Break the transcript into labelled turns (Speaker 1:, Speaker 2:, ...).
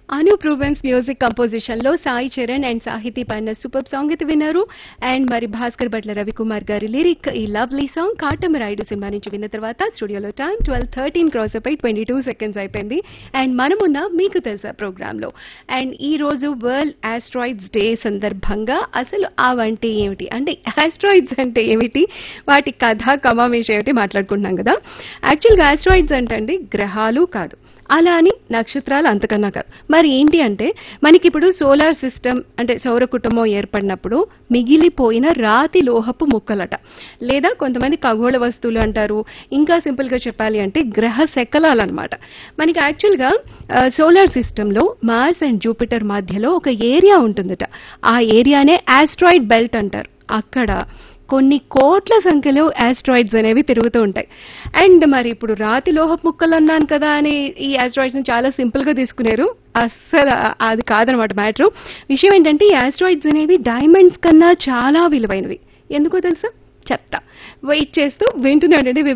Speaker 1: Anoop Rubens music composition లో Sai Charan and సాహితీ పన్న సూపర్ సాంగ్ అయితే విన్నారు అండ్ మరి భాస్కర్ భట్ల రవికుమార్ గారి లిరిక్ ఈ లవ్లీ సాంగ్ కాటమరాయుడు సినిమా నుంచి విన్న తర్వాత స్టూడియోలో టైం ట్వెల్వ్ థర్టీన్ క్రాస్ అయిపోయి ట్వంటీ టూ సెకండ్స్ అయిపోయింది అండ్ మనమున్న మీకు తెలుసా ప్రోగ్రామ్ లో అండ్ ఈ రోజు వరల్డ్ ఆస్ట్రాయిడ్స్ డే సందర్భంగా అసలు అవంటే ఏమిటి అంటే ఆస్ట్రాయిడ్స్ అంటే ఏమిటి వాటి కథ కమామేష ఏమిటి మాట్లాడుకుంటున్నాం కదా యాక్చువల్గా ఆస్ట్రాయిడ్స్ అంటే అండి గ్రహాలు కాదు అలా అని నక్షత్రాలు అంతకన్నా కాదు మరి ఏంటి అంటే మనకి ఇప్పుడు సోలార్ సిస్టమ్ అంటే సౌర కుటుంబం ఏర్పడినప్పుడు మిగిలిపోయిన రాతి లోహపు ముక్కలట లేదా కొంతమంది ఖగోళ వస్తువులు అంటారు ఇంకా సింపుల్ గా చెప్పాలి అంటే గ్రహ శకలాలు అనమాట మనకి యాక్చువల్గా సోలార్ సిస్టంలో మార్స్ అండ్ జూపిటర్ మధ్యలో ఒక ఏరియా ఉంటుందట ఆ ఏరియానే ఆస్ట్రాయిడ్ బెల్ట్ అంటారు అక్కడ కొన్ని కోట్ల సంఖ్యలో ఆస్ట్రాయిడ్స్ అనేవి తిరుగుతూ ఉంటాయి అండ్ మరి ఇప్పుడు రాతి లోహపు ముక్కలు అన్నాను కదా అని ఈ ఆస్ట్రాయిడ్స్ ని చాలా సింపుల్ గా తీసుకున్నారు అస్సలు అది కాదనమాట మ్యాటర్ విషయం ఏంటంటే ఈ ఆస్ట్రాయిడ్స్ అనేవి డైమండ్స్ కన్నా చాలా విలువైనవి ఎందుకో తెలుసా చెప్తా వెయిట్ చేస్తూ వింటున్నాడండి